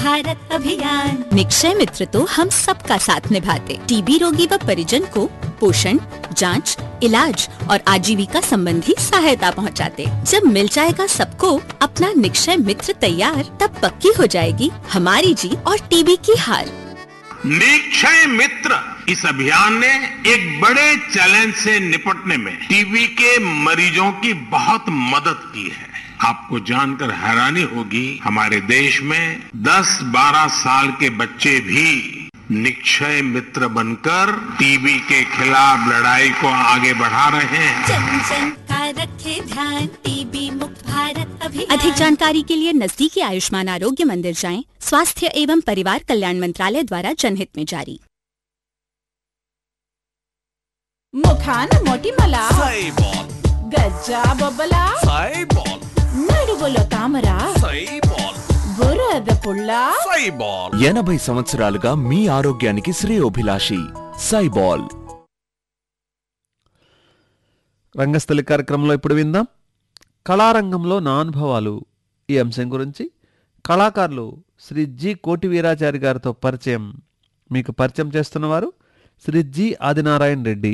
भारत अभियान निक्षय मित्र तो हम सबका साथ निभाते टीबी रोगी व परिजन को पोषण जांच, इलाज और आजीविका संबंधी सहायता पहुंचाते। जब मिल जाएगा सबको अपना निक्षय मित्र तैयार तब पक्की हो जाएगी हमारी जीत और टीबी की हार निक्षय मित्र इस अभियान ने एक बड़े चैलेंज से निपटने में टीबी के मरीजों की बहुत मदद की है आपको जानकर हैरानी होगी हमारे देश में 10-12 साल के बच्चे भी निक्षय मित्र बनकर टीबी के खिलाफ लड़ाई को आगे बढ़ा रहे हैं जन जन का रखे ध्यान टीबी मुक्त भारत अभियान अधिक जानकारी के लिए नजदीकी आयुष्मान आरोग्य मंदिर जाएं स्वास्थ्य एवं परिवार कल्याण मंत्रालय द्वारा जनहित में जारी ముఖాన మొటిమల సైబాల్ గజ్జా బొబ్బల సైబాల్ నడుగులో తామర సైబాల్ బురద పుల్ల సైబాల్ ఎనభై సంవత్సరాలుగా మీ ఆరోగ్యానికి శ్రేయోభిలాషి సైబాల్ రంగస్థలి కార్యక్రమంలో ఇప్పుడు విందాం కళారంగంలో నా అనుభవాలు ఈ అంశం గురించి కళాకారులు శ్రీ జి కోటి వీరాచారి గారితో పరిచయం మీకు పరిచయం చేస్తున్నవారు శ్రీ జి ఆదినారాయణ రెడ్డి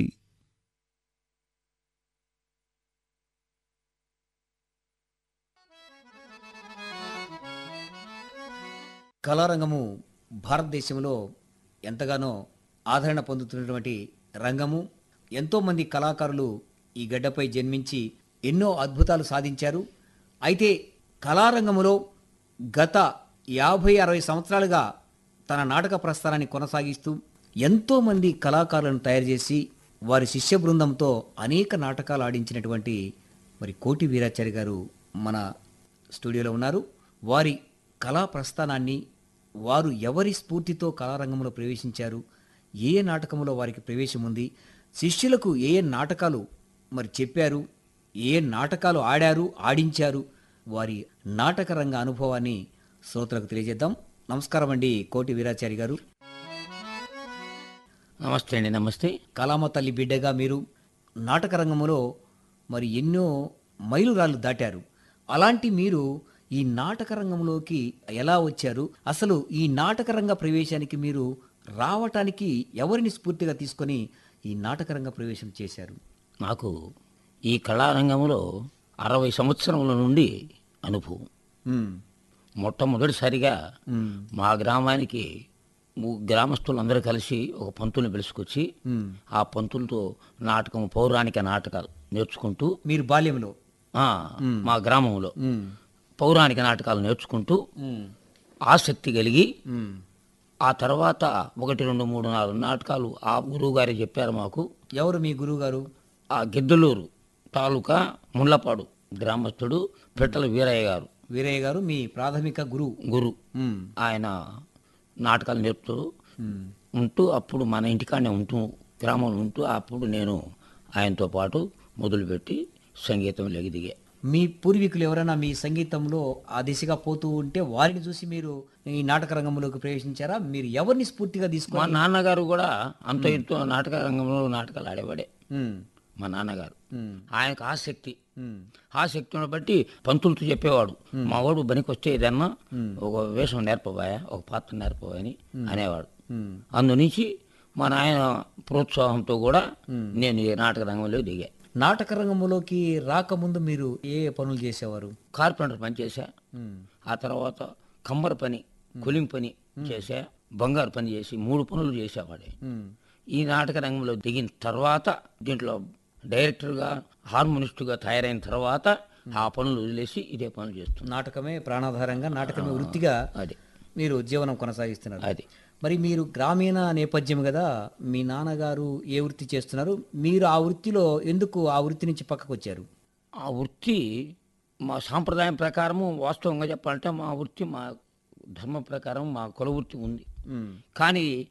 కళారంగము భారతదేశంలో ఎంతగానో ఆదరణ పొందుతున్నటువంటి రంగము ఎంతోమంది కళాకారులు ఈ గడ్డపై జన్మించి ఎన్నో అద్భుతాలు సాధించారు అయితే కళారంగములో గత యాభై అరవై సంవత్సరాలుగా తన నాటక ప్రస్థానాన్ని కొనసాగిస్తూ ఎంతోమంది కళాకారులను తయారు చేసి వారి శిష్య బృందంతో అనేక నాటకాలు ఆడించినటువంటి మరి కోటి వీరాచారి గారు మన స్టూడియోలో ఉన్నారు వారి కళా ప్రస్థానాన్ని వారు ఎవరి స్ఫూర్తితో కళారంగంలో ప్రవేశించారు ఏ ఏ నాటకంలో వారికి ప్రవేశం ఉంది శిష్యులకు ఏ ఏ నాటకాలు మరి చెప్పారు ఏ ఏ నాటకాలు ఆడారు ఆడించారు వారి నాటక రంగ అనుభవాన్ని శ్రోతలకు తెలియజేద్దాం నమస్కారం అండి కోటి వీరాచారి గారు నమస్తే అండి నమస్తే కళామ తల్లి బిడ్డగా మీరు నాటక రంగంలో మరి ఎన్నో మైలురాళ్ళు దాటారు అలాంటి మీరు ఈ నాటక రంగంలోకి ఎలా వచ్చారు అసలు ఈ నాటక రంగ ప్రవేశానికి మీరు రావటానికి ఎవరిని స్ఫూర్తిగా తీసుకొని ఈ నాటక రంగ ప్రవేశం చేశారు నాకు ఈ కళారంగంలో అరవై సంవత్సరముల నుండి అనుభవం మ్మ్. మొట్టమొదటిసారిగా మ్మ్. మా గ్రామానికి ము- గ్రామస్తులందరూ కలిసి ఒక పంతుల్ని పిలుచుకొచ్చి మ్మ్. ఆ పంతులతో నాటకం పౌరాణిక నాటకాలు నేర్చుకుంటూ మీరు బాల్యంలో ఆ, మా గ్రామంలో మ్మ్. పౌరాణిక నాటకాలు నేర్చుకుంటూ మ్మ్. ఆసక్తి కలిగి మ్మ్. ఆ తర్వాత ఒకటి రెండు మూడు నాలుగు నాటకాలు ఆ గురువు గారే చెప్పారు మాకు ఎవరు మీ గురువు గారు ఆ గిద్దలూరు తాలూకా ముళ్ళపాడు గ్రామస్తుడు పిట్టల వీరయ్య గారు వీరయ్య గారు మీ ప్రాథమిక గురువు గురు మ్మ్. ఆయన నాటకాలు నేర్పుతూ మ్మ్. ఉంటూ అప్పుడు మన ఇంటికాడనే ఉంటూ గ్రామంలో ఉంటూ అప్పుడు నేను ఆయనతో పాటు మొదలుపెట్టి సంగీతంలోకి దిగా మీ పూర్వీకులు ఎవరైనా మీ సంగీతంలో ఆ దిశగా పోతూ ఉంటే వారిని చూసి మీరు ఈ నాటక రంగంలోకి ప్రవేశించారా మీరు ఎవరిని స్ఫూర్తిగా మా తీసుకుని నాన్నగారు కూడా అంత ఇంతో నాటక రంగంలో నాటకాలు ఆడేవాడే మా నాన్నగారు ఆయనకు ఆసక్తి ఆసక్తిని బట్టి పంతులతో చెప్పేవాడు మా వాడు బనికి వస్తే ఏదన్నా ఒక వేషం నేర్పబాయా ఒక పాత్ర నేర్పబోయా అని అనేవాడు అందు నుంచి మా నాయన ప్రోత్సాహంతో కూడా నేను ఈ నాటక రంగంలో దిగా నాటక రంగంలోకి రాకముందు మీరు ఏ ఏ పనులు చేసేవారు కార్పెంటర్ పని చేశా ఆ తర్వాత కమ్మర పని కొలిం పని చేశా బంగారు పని చేసి మూడు పనులు చేసేవాడే ఈ నాటక రంగంలో దిగిన తర్వాత దీంట్లో డైరెక్టర్గా హార్మోనిస్టుగా తయారైన తర్వాత ఆ పనులు వదిలేసి ఇదే పనులు చేస్తున్నాను నాటకమే ప్రాణాధారంగా నాటకమే వృత్తిగా అది మీరు జీవనం కొనసాగిస్తున్నారు అది మరి మీరు గ్రామీణ నేపథ్యం కదా మీ నాన్నగారు ఏ వృత్తి చేస్తున్నారు మీరు ఆ వృత్తిలో ఎందుకు ఆ వృత్తి నుంచి పక్కకు వచ్చారు ఆ వృత్తి మా సాంప్రదాయం ప్రకారము వాస్తవంగా చెప్పాలంటే మా వృత్తి మా ధర్మ ప్రకారం మా కుల వృత్తి ఉంది కానీ